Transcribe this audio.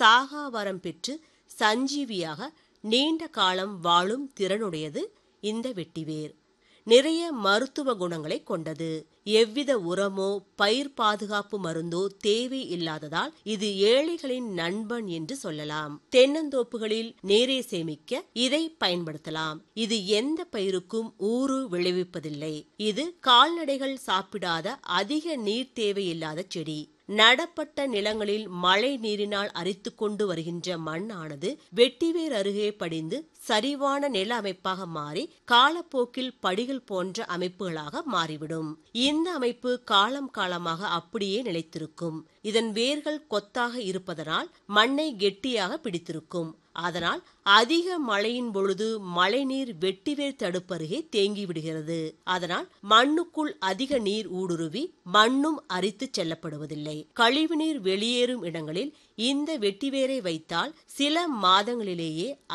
சாகாவரம் பெற்று சஞ்சீவியாக நீண்ட காலம் வாழும் திறனுடையது இந்த வெட்டிவேர் நிறைய மருத்துவ குணங்களை கொண்டது எவ்வித உரமோ பயிர் பாதுகாப்பு மருந்தோ தேவை இல்லாததால் இது ஏழைகளின் நண்பன் என்று சொல்லலாம் தென்னந்தோப்புகளில் நீரை சேமிக்க இதை பயன்படுத்தலாம் இது எந்த பயிருக்கும் ஊறு விளைவிப்பதில்லை இது கால்நடைகள் சாப்பிடாத அதிக நீர் தேவையில்லாத செடி நடப்பட்ட நிலங்களில் மழை நீரினால் அரித்துக் கொண்டு வருகின்ற மண்ணானது வெட்டிவேர் அருகே படிந்து சரிவான நில அமைப்பாக மாறி காலப்போக்கில் படிகள் போன்ற அமைப்புகளாக மாறிவிடும் இந்த அமைப்பு காலம் காலமாக அப்படியே நிலைத்திருக்கும் இதன் வேர்கள் கொத்தாக இருப்பதனால் மண்ணை கெட்டியாக பிடித்திருக்கும் அதனால் அதிக மழையின் பொழுது மழைநீர் வெட்டிவேர் தடுப்பருகே தேங்கி விடுகிறது அதனால் மண்ணுக்குள் அதிக நீர் ஊடுருவி மண்ணும் அரித்து செல்லப்படுவதில்லை கழிவுநீர் வெளியேறும் இடங்களில் இந்த வெட்டிவேரை வைத்தால் சில மாதங்களிலேயே